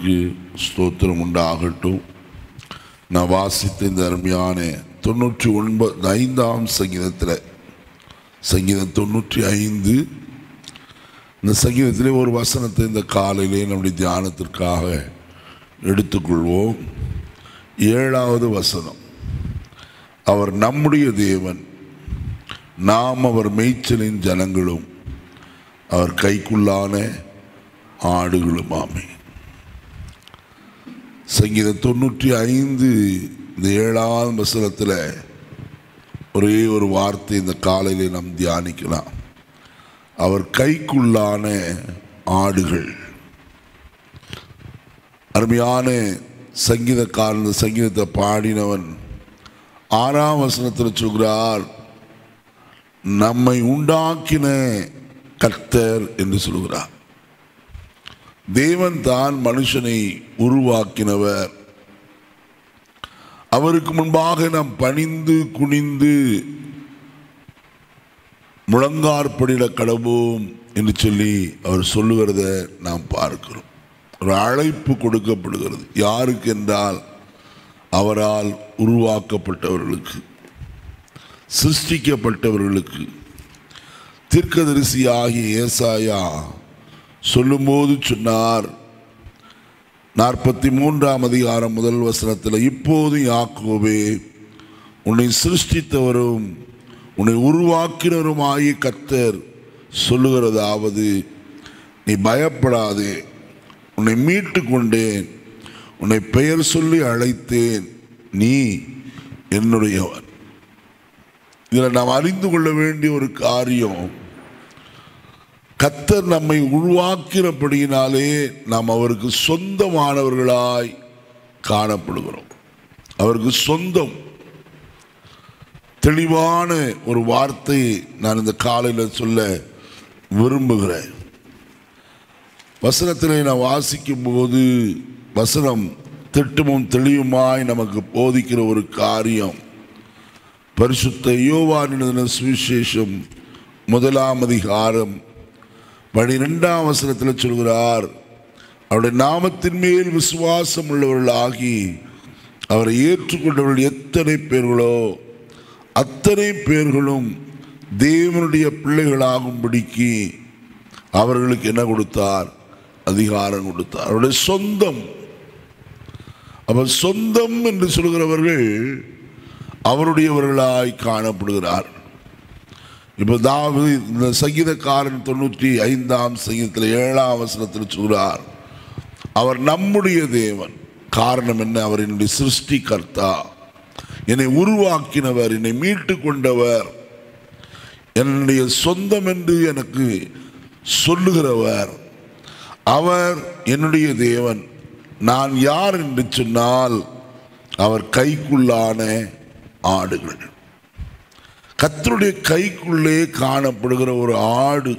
நாமத்திற்கு ஸ்தோத்திரம் உண்டாகட்டும் நான் வாசித்த இந்த அருமையான தொண்ணூற்றி ஒன்பது ஐந்தாம் சங்கீதத்தில் சங்கீதம் தொண்ணூற்றி ஐந்து இந்த சங்கீதத்திலே ஒரு வசனத்தை இந்த காலையிலே நம்முடைய தியானத்திற்காக எடுத்துக்கொள்வோம் ஏழாவது வசனம் அவர் நம்முடைய தேவன் நாம் அவர் மேய்ச்சலின் ஜனங்களும் அவர் கைக்குள்ளான ஆடுகளுமாமே சங்கீதம் தொண்ணூற்றி ஐந்து இந்த ஏழாவது வசனத்தில் ஒரே ஒரு வார்த்தை இந்த காலையிலே நாம் தியானிக்கலாம் அவர் கைக்குள்ளான ஆடுகள் அருமையான சங்கீதக்காரன் இந்த சங்கீதத்தை பாடினவன் ஆறாம் வசனத்தில் சொல்கிறார் நம்மை உண்டாக்கின கர்த்தர் என்று சொல்கிறார் தேவன் தான் மனுஷனை உருவாக்கினவர் அவருக்கு முன்பாக நாம் பணிந்து குனிந்து முழங்கார்படிட கடவோம் என்று சொல்லி அவர் சொல்லுகிறத நாம் பார்க்கிறோம் ஒரு அழைப்பு கொடுக்கப்படுகிறது யாருக்கு என்றால் அவரால் உருவாக்கப்பட்டவர்களுக்கு சிருஷ்டிக்கப்பட்டவர்களுக்கு தீர்க்கதரிசியாகிய ஏசாயா சொல்லும்போது சொன்னார் நாற்பத்தி மூன்றாம் அதிகாரம் முதல் வசனத்தில் இப்போது யாக்கோவே உன்னை சிருஷ்டித்தவரும் உன்னை உருவாக்கினருமாகிய கர்த்தர் சொல்லுகிறதாவது நீ பயப்படாதே உன்னை மீட்டு கொண்டேன் உன்னை பெயர் சொல்லி அழைத்தேன் நீ என்னுடையவன் இதில் நாம் அறிந்து கொள்ள வேண்டிய ஒரு காரியம் கத்தர் நம்மை உருவாக்கினபடியினாலே நாம் அவருக்கு சொந்தமானவர்களாய் காணப்படுகிறோம் அவருக்கு சொந்தம் தெளிவான ஒரு வார்த்தையை நான் இந்த காலையில் சொல்ல விரும்புகிறேன் வசனத்திலே நான் வாசிக்கும் போது வசனம் திட்டமும் தெளிவுமாய் நமக்கு போதிக்கிற ஒரு காரியம் பரிசுத்த யோவானின சுவிசேஷம் முதலாம் அதிகாரம் பனிரெண்டாம் வசனத்தில் சொல்கிறார் அவருடைய நாமத்தின் மேல் விசுவாசம் உள்ளவர்களாகி அவரை ஏற்றுக்கொண்டவர்கள் எத்தனை பேர்களோ அத்தனை பேர்களும் தேவனுடைய பிள்ளைகளாகும்படிக்கு அவர்களுக்கு என்ன கொடுத்தார் அதிகாரம் கொடுத்தார் அவருடைய சொந்தம் அவர் சொந்தம் என்று சொல்கிறவர்கள் அவருடையவர்களாய் காணப்படுகிறார் இப்போ தாவி இந்த சங்கீதக்காரன் தொண்ணூற்றி ஐந்தாம் சங்கீதத்தில் ஏழாம் வசனத்தில் சொல்கிறார் அவர் நம்முடைய தேவன் காரணம் என்ன அவர் என்னுடைய சிருஷ்டி கர்த்தா என்னை உருவாக்கினவர் என்னை மீட்டு கொண்டவர் என்னுடைய சொந்தம் என்று எனக்கு சொல்லுகிறவர் அவர் என்னுடைய தேவன் நான் யார் என்று சொன்னால் அவர் கைக்குள்ளான ஆடுகள் கத்தருடைய கைக்குள்ளே காணப்படுகிற ஒரு ஆடு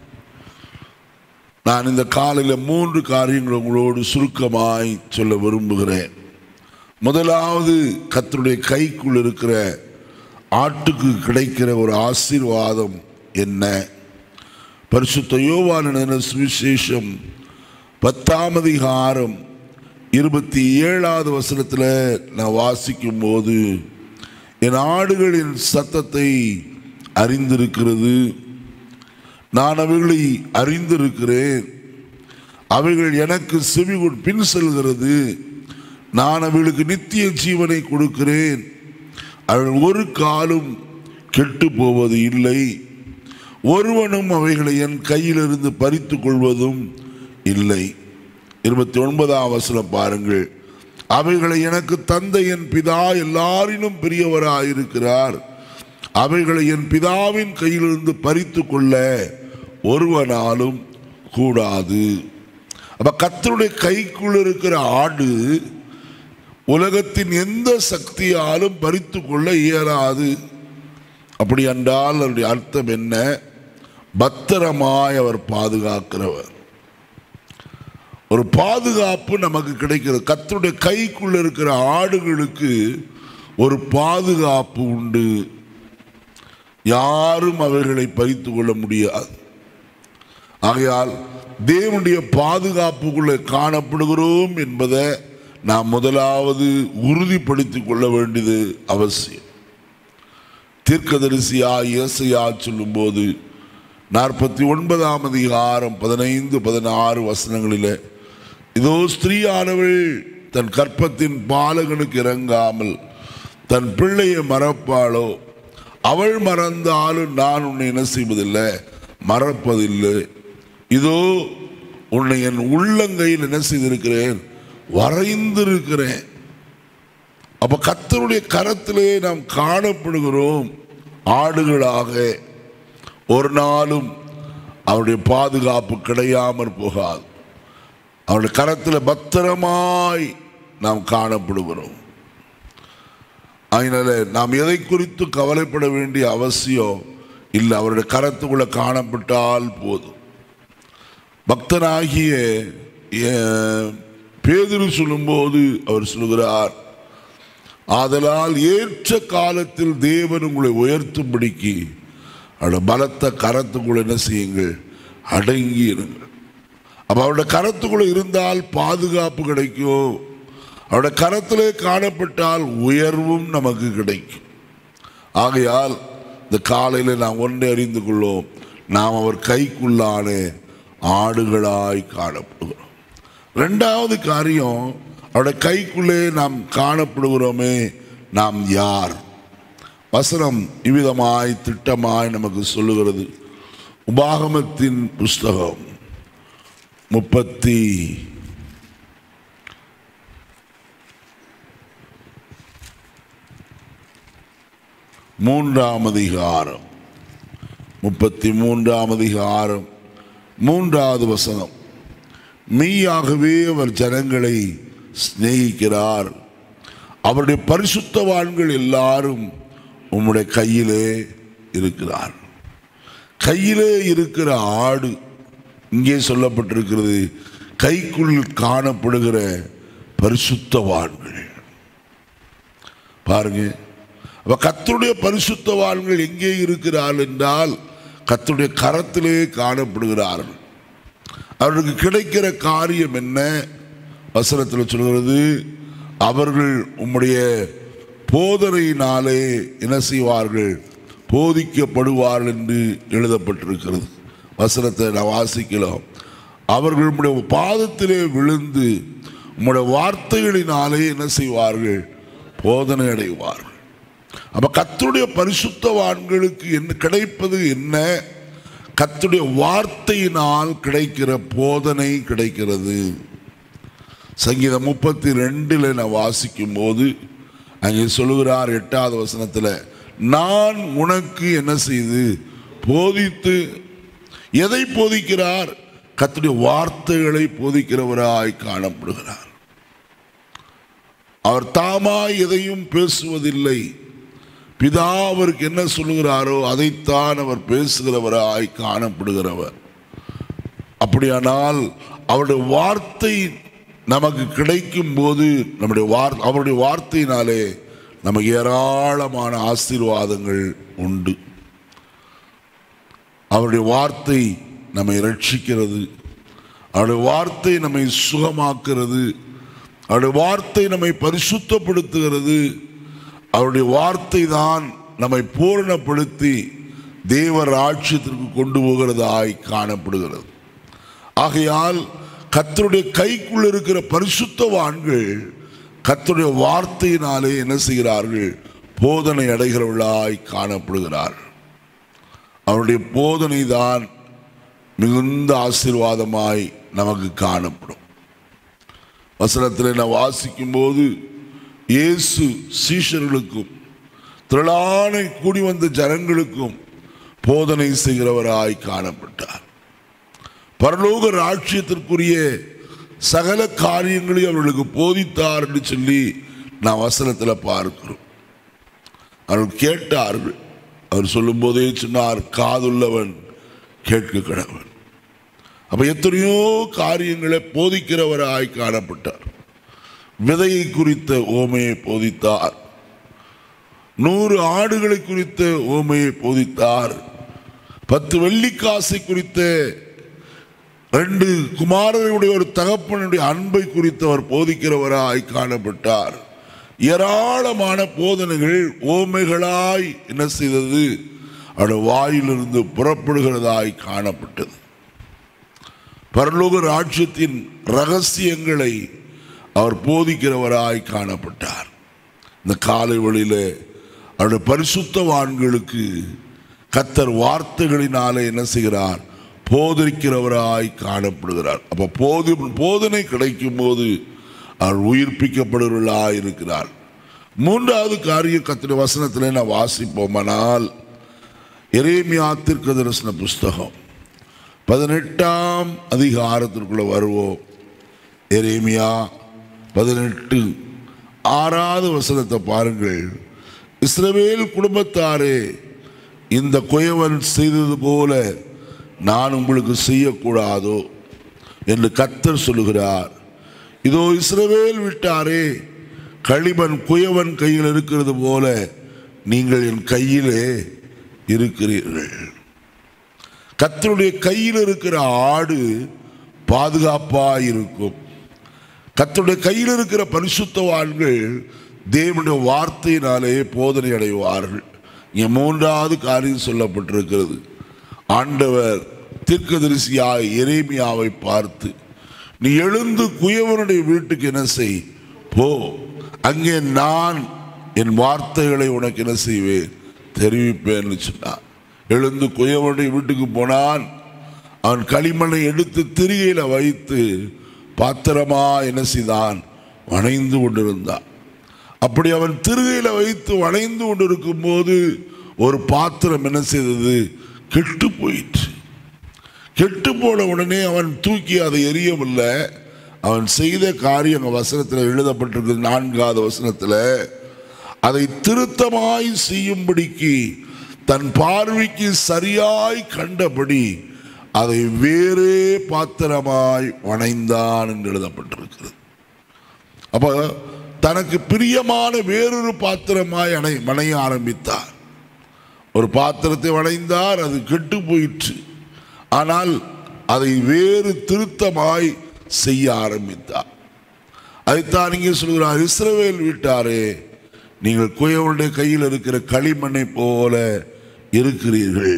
நான் இந்த காலையில் மூன்று காரியங்கள் உங்களோடு சுருக்கமாய் சொல்ல விரும்புகிறேன் முதலாவது கத்தருடைய கைக்குள் இருக்கிற ஆட்டுக்கு கிடைக்கிற ஒரு ஆசீர்வாதம் என்ன பரிசுத்த யோவான சுவிசேஷம் பத்தாம் அதிகாரம் இருபத்தி ஏழாவது வசனத்தில் நான் வாசிக்கும் போது என் ஆடுகளின் சத்தத்தை அறிந்திருக்கிறது நான் அவைகளை அறிந்திருக்கிறேன் அவைகள் எனக்கு செவி பின் செல்கிறது நான் அவைகளுக்கு நித்திய ஜீவனை கொடுக்கிறேன் அவர்கள் ஒரு காலும் கெட்டு போவது இல்லை ஒருவனும் அவைகளை என் கையிலிருந்து பறித்து கொள்வதும் இல்லை இருபத்தி ஒன்பதாம் வசனம் பாருங்கள் அவைகளை எனக்கு தந்த என் பிதா எல்லாரிலும் பெரியவராயிருக்கிறார் அவைகளை என் பிதாவின் கையிலிருந்து பறித்து கொள்ள ஒருவனாலும் கூடாது அப்ப கத்தருடைய கைக்குள் இருக்கிற ஆடு உலகத்தின் எந்த சக்தியாலும் பறித்து கொள்ள இயலாது அப்படி என்றால் அதனுடைய அர்த்தம் என்ன பத்திரமாய் அவர் பாதுகாக்கிறவர் ஒரு பாதுகாப்பு நமக்கு கிடைக்கிறது கத்தருடைய கைக்குள்ள இருக்கிற ஆடுகளுக்கு ஒரு பாதுகாப்பு உண்டு யாரும் அவர்களை பறித்து கொள்ள முடியாது ஆகையால் தேவனுடைய பாதுகாப்புக்குள்ளே காணப்படுகிறோம் என்பதை நாம் முதலாவது உறுதிப்படுத்திக் கொள்ள வேண்டியது அவசியம் தீர்க்கதரிசியா இயேசையா சொல்லும்போது நாற்பத்தி ஒன்பதாம் அதிகாரம் பதினைந்து பதினாறு வசனங்களிலே இதோ ஸ்திரீயானவள் தன் கற்பத்தின் பாலகனுக்கு இறங்காமல் தன் பிள்ளையை மறப்பாளோ அவள் மறந்தாலும் நான் உன்னை என்ன செய்வதில்லை மறப்பதில்லை இதோ உன்னை என் உள்ளங்கையில் என்ன செய்திருக்கிறேன் வரைந்திருக்கிறேன் அப்ப கத்தருடைய கரத்திலே நாம் காணப்படுகிறோம் ஆடுகளாக ஒரு நாளும் அவருடைய பாதுகாப்பு கிடையாமற் போகாது அவருடைய கரத்தில் பத்திரமாய் நாம் காணப்படுகிறோம் அதனால நாம் எதை குறித்து கவலைப்பட வேண்டிய அவசியம் இல்லை அவருடைய கரத்துக்குள்ள காணப்பட்டால் போதும் பக்தனாகிய அஹ், பேதுரு சொல்லும்போது அவர் சொல்லுகிறார் ஆதலால் ஏற்ற காலத்தில் தேவன் உங்களை உயர்த்தும்படிக்கு அவருடைய பலத்த கரத்துக்குள்ள என்ன செய்யுங்கள் அடங்கி இருங்கள் அப்ப அவருடைய கரத்துக்குள்ள இருந்தால் பாதுகாப்பு கிடைக்கும் அவருடைய கரத்திலே காணப்பட்டால் உயர்வும் நமக்கு கிடைக்கும் ஆகையால் இந்த காலையில் நாம் ஒன்றை அறிந்து கொள்ளோம் நாம் அவர் கைக்குள்ளான ஆடுகளாய் காணப்படுகிறோம் ரெண்டாவது காரியம் அவருடைய கைக்குள்ளே நாம் காணப்படுகிறோமே நாம் யார் வசனம் இவ்விதமாய் திட்டமாய் நமக்கு சொல்லுகிறது உபாகமத்தின் புஸ்தகம் முப்பத்தி மூன்றாம் அதிகாரம் முப்பத்தி மூன்றாம் அதிகாரம் மூன்றாவது வசனம் மெய்யாகவே அவர் ஜனங்களை சிநேகிக்கிறார் அவருடைய பரிசுத்தவான்கள் எல்லாரும் உம்முடைய கையிலே இருக்கிறார் கையிலே இருக்கிற ஆடு இங்கே சொல்லப்பட்டிருக்கிறது கைக்குள் காணப்படுகிற பரிசுத்தவான்கள் பாருங்க அப்ப கர்த்தருடைய பரிசுத்தவான்கள் எங்கே இருக்கிறார்கள் என்றால் கர்த்தருடைய கரத்திலே காணப்படுகிறார்கள் அவர்களுக்கு கிடைக்கிற காரியம் என்ன வசனத்தில் சொல்கிறது அவர்கள் உம்முடைய போதனையினாலே என்ன செய்வார்கள் போதிக்கப்படுவார்கள் என்று எழுதப்பட்டிருக்கிறது வசனத்தை நான் வாசிக்கலாம் அவர்கள் உம்முடைய பாதத்திலே விழுந்து உம்முடைய வார்த்தைகளினாலே என்ன செய்வார்கள் போதனை அடைவார்கள் அப்ப கர்த்தருடைய பரிசுத்தவான்களுக்கு என்ன கிடைப்பது என்ன கர்த்தருடைய வார்த்தையினால் கிடைக்கிற போதனை கிடைக்கிறது சங்கீதம் முப்பத்தி ரெண்டுல நான் வாசிக்கும் போது அங்கே சொல்லுகிறார் எட்டாவது வசனத்துல நான் உனக்கு என்ன செய்து போதித்து எதை போதிக்கிறார் கர்த்தருடைய வார்த்தைகளை போதிக்கிறவராய் காணப்படுகிறார் அவர் தாமாய் எதையும் பேசுவதில்லை பிதா அவருக்கு என்ன சொல்லுகிறாரோ அதைத்தான் அவர் பேசுகிறவராய் காணப்படுகிறவர் அப்படியானால் அவருடைய வார்த்தை நமக்கு கிடைக்கும் போது நம்முடைய வார் அவருடைய வார்த்தையினாலே நமக்கு ஏராளமான ஆசீர்வாதங்கள் உண்டு அவருடைய வார்த்தை நம்மை ரட்சிக்கிறது அவருடைய வார்த்தை நம்மை சுகமாக்குறது அவருடைய வார்த்தை நம்மை பரிசுத்தப்படுத்துகிறது அவருடைய வார்த்தை தான் நம்மை பூரணப்படுத்தி தேவ ராட்சியத்திற்கு கொண்டு போகிறதாய் காணப்படுகிறது ஆகையால் கர்த்தருடைய கைக்குள் இருக்கிற பரிசுத்தவான்கள் கர்த்தருடைய வார்த்தையினாலே என்ன செய்கிறார்கள் போதனை அடைகிறவர்களாய் காணப்படுகிறார்கள் அவருடைய போதனை தான் மிகுந்த ஆசீர்வாதமாய் நமக்கு காணப்படும் வசனத்தில் நான் வாசிக்கும் போது இயேசு சீஷர்களுக்கும் திரளான கூடி வந்த ஜனங்களுக்கும் போதனை செய்கிறவராய் காணப்பட்டார் பரலோக ராட்சியத்திற்குரிய சகல காரியங்களையும் அவர்களுக்கு போதித்தார் என்று சொல்லி நான் வசனத்தில் பார்க்கிறோம் அவர்கள் கேட்டார்கள் அவர் சொல்லும்போதே சொன்னார் காதுள்ளவன் கேட்க கடவன் அப்ப எத்தனையோ காரியங்களை போதிக்கிறவராய் காணப்பட்டார் விதையை குறித்த ஓமையை போதித்தார் நூறு ஆடுகளை குறித்த ஓமையை போதித்தார் பத்து வெள்ளிக்காசை குறித்த ரெண்டு குமாரனுடைய ஒரு தகப்பனுடைய அன்பை குறித்து அவர் போதிக்கிறவராய் காணப்பட்டார் ஏராளமான போதனைகள் ஓமைகளாய் என்ன செய்தது அவருடைய வாயிலிருந்து புறப்படுகிறதாய் காணப்பட்டது பரலோக ராஜ்யத்தின் ரகசியங்களை அவர் போதிக்கிறவராய் காணப்பட்டார் இந்த காலை வழியிலே அவருடைய பரிசுத்தவான்களுக்கு கத்தர் வார்த்தைகளினாலே என்ன செய்கிறார் போதிக்கிறவராய் காணப்படுகிறார் அப்ப போது போதனை கிடைக்கும் போது அவர் உயிர்ப்பிக்கப்படுகிறவர்களாய் இருக்கிறார் மூன்றாவது காரியம் கத்திர வசனத்தில் நான் வாசிப்போமானால் எரேமியா தீர்க்க தரிசன புஸ்தகம் பதினெட்டாம் அதிகாரத்திற்குள்ள வருவோம் எரேமியா பதினெட்டு ஆறாவது வசனத்தை பாருங்கள் இஸ்ரவேல் குடும்பத்தாரே இந்த குயவன் செய்தது போல நான் உங்களுக்கு செய்யக்கூடாதோ என்று கத்தர் சொல்லுகிறார் இதோ இஸ்ரவேல் விட்டாரே களிமண் குயவன் கையில் இருக்கிறது போல நீங்கள் என் கையிலே இருக்கிறீர்கள் கத்தருடைய கையில் இருக்கிற ஆடு பாதுகாப்பாக இருக்கும் கத்தருடைய கையில் இருக்கிற பரிசுத்தவான்கள் தேவனுடைய வார்த்தையினாலே போதனை அடைவார்கள் இங்கே மூன்றாவது காரியம் சொல்லப்பட்டிருக்கிறது ஆண்டவர் தீர்க்கதரிசியாய் எரேமியாவை பார்த்து நீ எழுந்து குயவனுடைய வீட்டுக்கு என்ன செய் போ அங்கே நான் என் வார்த்தைகளை உனக்கு என்ன செய்வேன் தெரிவிப்பேன்னு சொன்னான் எழுந்து குயவனுடைய வீட்டுக்கு போனான் அவன் களிமண்ணை எடுத்து திரிகையில வைத்து பாத்திரமா என்ன செய்தான் வணைந்து கொண்டிருந்தான் அப்படி அவன் திருகையில வைத்து வணைந்து கொண்டிருக்கும் போது ஒரு பாத்திரம் என்ன செய்தது கெட்டு போயிற்று கெட்டு போன உடனே அவன் தூக்கி அதை எரியவில்லை அவன் செய்த காரியம் அங்க வசனத்தில் எழுதப்பட்டிருக்கு நான்காவது வசனத்தில் அதை திருத்தமாய் செய்யும்படிக்கு தன் பார்வைக்கு சரியாய் கண்டபடி அதை வேறே பாத்திரமாய் வணைந்தான் என்று எழுதப்பட்டிருக்கிறது அப்ப தனக்கு பிரியமான வேறொரு பாத்திரமாய் அணை வணைய ஆரம்பித்தார் ஒரு பாத்திரத்தை வணைந்தார் அது கெட்டு போயிற்று ஆனால் அதை வேறு திருத்தமாய் செய்ய ஆரம்பித்தார் அதைத்தான் இங்கே சொல்கிறார் இஸ்ரவேல் வீட்டாரே நீங்கள் குயவனுடைய கையில் இருக்கிற களிமண்ணை போல இருக்கிறீர்கள்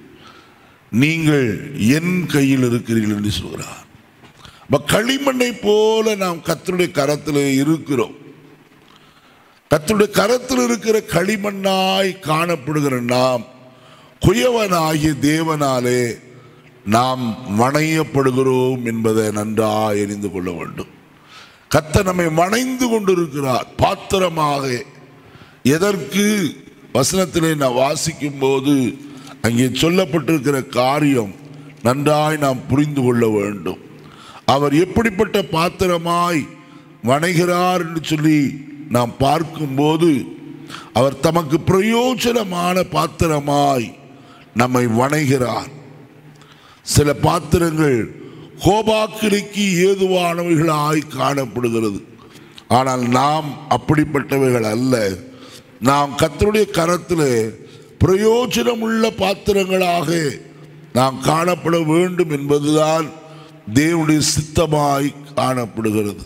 நீங்கள் என் கையில் இருக்கிறீர்கள் என்று சொல்கிறார் அப்ப களிமண்ணை போல நாம் கத்தருடைய கரத்தில் இருக்கிறோம் கத்தருடைய கரத்தில் இருக்கிற களிமண்ணாய் காணப்படுகிற நாம் குயவனாகிய தேவனாலே நாம் வணையப்படுகிறோம் என்பதை நன்றாய் அறிந்து கொள்ள வேண்டும் கத்த நம்மை வணைந்து கொண்டிருக்கிறார் பாத்திரமாக எதற்கு வசனத்திலே நான் வாசிக்கும் போது அங்கே சொல்லப்பட்டிருக்கிற காரியம் நன்றாய் நாம் புரிந்து கொள்ள வேண்டும் அவர் எப்படிப்பட்ட பாத்திரமாய் வணைகிறார் என்று சொல்லி நாம் பார்க்கும்போது அவர் தமக்கு பிரயோஜனமான பாத்திரமாய் நம்மை வணைகிறார் சில பாத்திரங்கள் கோபாக்கிரிக்கு ஏதுவானவைகளாய் காணப்படுகிறது ஆனால் நாம் அப்படிப்பட்டவைகள் அல்ல நாம் கத்தருடைய கரத்தில் பிரயோஜனமுள்ள பாத்திரங்களாக நாம் காணப்பட வேண்டும் என்பதுதான் தேவனுடைய சித்தமாய் காணப்படுகிறது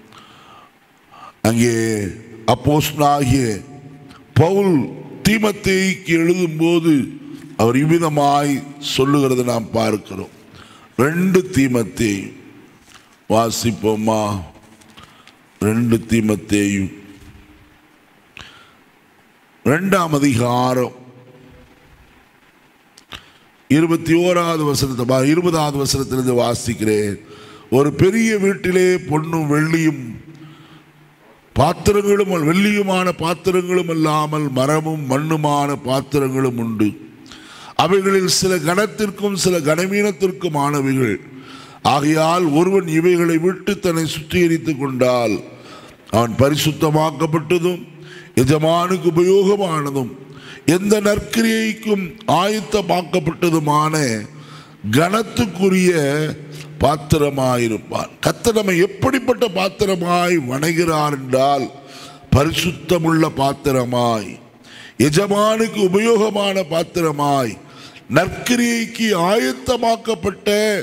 அங்கே அப்போஸ்தலனாகிய பவுல் தீமத்தேய்க்கு எழுதும்போது அவர் இவ்விதமாய் சொல்லுகிறதை நாம் பார்க்கிறோம் ரெண்டு தீமத்தேயும் வாசிப்போமா ரெண்டு தீமத்தேயும் ரெண்டாம் அதிகாரம் இருபத்தி ஓராவது வசனத்தை பா- இருபதாவது வசனத்திலிருந்து வாசிக்கிறேன் ஒரு பெரிய வீட்டிலே பொன்னும் வெள்ளியும் பாத்திரங்களும் வெள்ளியுமான பாத்திரங்களும் இல்லாமல் மரமும் மண்ணுமான பாத்திரங்களும் உண்டு அவைகளில் சில கனத்திற்கும் சில கனவீனத்திற்குமானவைகள் ஆகையால் ஒருவன் இவைகளை விட்டு தன்னை சுத்திகரித்துக் கொண்டால் அவன் பரிசுத்தமாக்கப்பட்டதும் எஜமானுக்கு உபயோகமானதும் எந்த நற்கிரியைக்கும் ஆயத்தமாக்கப்பட்டதுமான கனத்துக்குரிய பாத்திரமாயிருப்பான் கர்த்தர் நம்மை எப்படிப்பட்ட பாத்திரமாய் வணைகிறார் என்றால் பரிசுத்தமுள்ள பாத்திரமாய் எஜமானுக்கு உபயோகமான பாத்திரமாய் நற்கிரியைக்கு ஆயத்தமாக்கப்பட்ட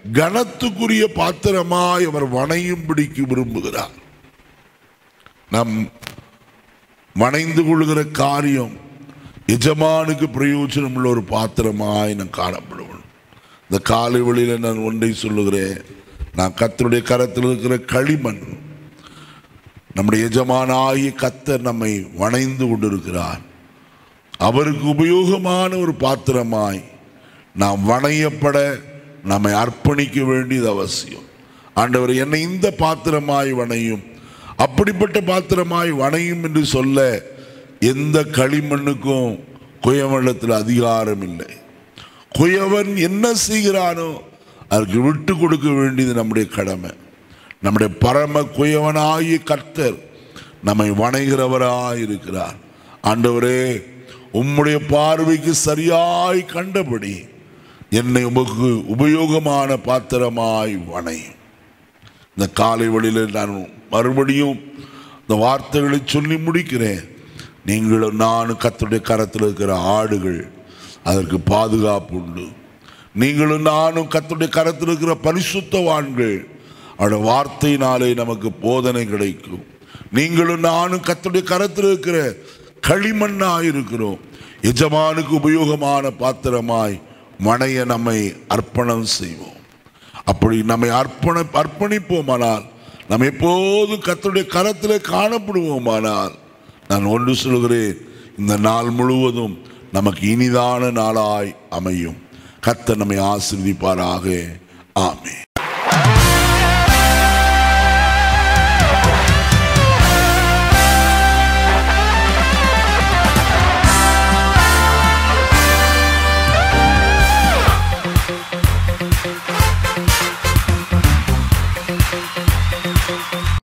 கனத்துக்குரிய பாத்திரமாய் அவர் வணையும்படிக்கு விரும்புகிறார் நம் வணைந்து கொள்கிற காரியம் எஜமானுக்கு பிரயோஜனம் உள்ள ஒரு பாத்திரமாய் நான் காணப்படுவேன் இந்த காலை வழியில் நான் ஒன்றை சொல்லுகிறேன் நான் கத்தருடைய கரத்தில் இருக்கிற களிமண் நம்முடைய எஜமானாகிய கத்தர் நம்மை வணைந்து கொண்டிருக்கிறார் அவருக்கு உபயோகமான ஒரு பாத்திரமாய் நாம் வணையப்பட நம்மை அர்ப்பணிக்க வேண்டியது அவசியம் ஆண்டவர் என்னை இந்த பாத்திரமாய் வணையும் அப்படிப்பட்ட பாத்திரமாய் வணையும் என்று சொல்ல எந்த களிமண்ணுக்கும் குயவனத்தில் அதிகாரம் இல்லை குயவன் என்ன செய்கிறானோ அதற்கு விட்டு கொடுக்க வேண்டியது நம்முடைய கடமை நம்முடைய பரம குயவனாகிய கர்த்தர் நம்மை வணைகிறவராய் இருக்கிறார் ஆண்டவரே உம்முடைய பார்வைக்கு சரியாய் கண்டபடி என்னை உமக்கு உபயோகமான பாத்திரமாய் வணையும் இந்த காலை வழியில் நான் மறுபடியும் இந்த வார்த்தைகளை சொல்லி முடிக்கிறேன் நீங்களும் நானும் கர்த்தருடைய கரத்தில் இருக்கிற ஆடுகள் அதற்கு பாதுகாப்பு உண்டு நீங்களும் நானும் கர்த்தருடைய கரத்தில் இருக்கிற பரிசுத்தவான்கள் அவருடைய வார்த்தையினாலே நமக்கு போதனை கிடைக்கும் நீங்களும் நானும் கர்த்தருடைய கரத்தில் இருக்கிற களிமண்ணாய் இருக்கிறோம் எஜமானுக்கு உபயோகமான பாத்திரமாய் மனைய நம்மை அர்ப்பணம் செய்வோம் அப்படி நம்மை அர்ப்பண அர்ப்பணிப்போமானால் நம்ம எப்போதும் கர்த்தருடைய கரத்தில் காணப்படுவோமானால் நான் ஒன்று சொல்கிறேன் இந்த நாள் முழுவதும் நமக்கு இனிதான நாளாய் அமையும் கர்த்தர் நம்மை ஆசீர்வதிப்பாராக ஆமென்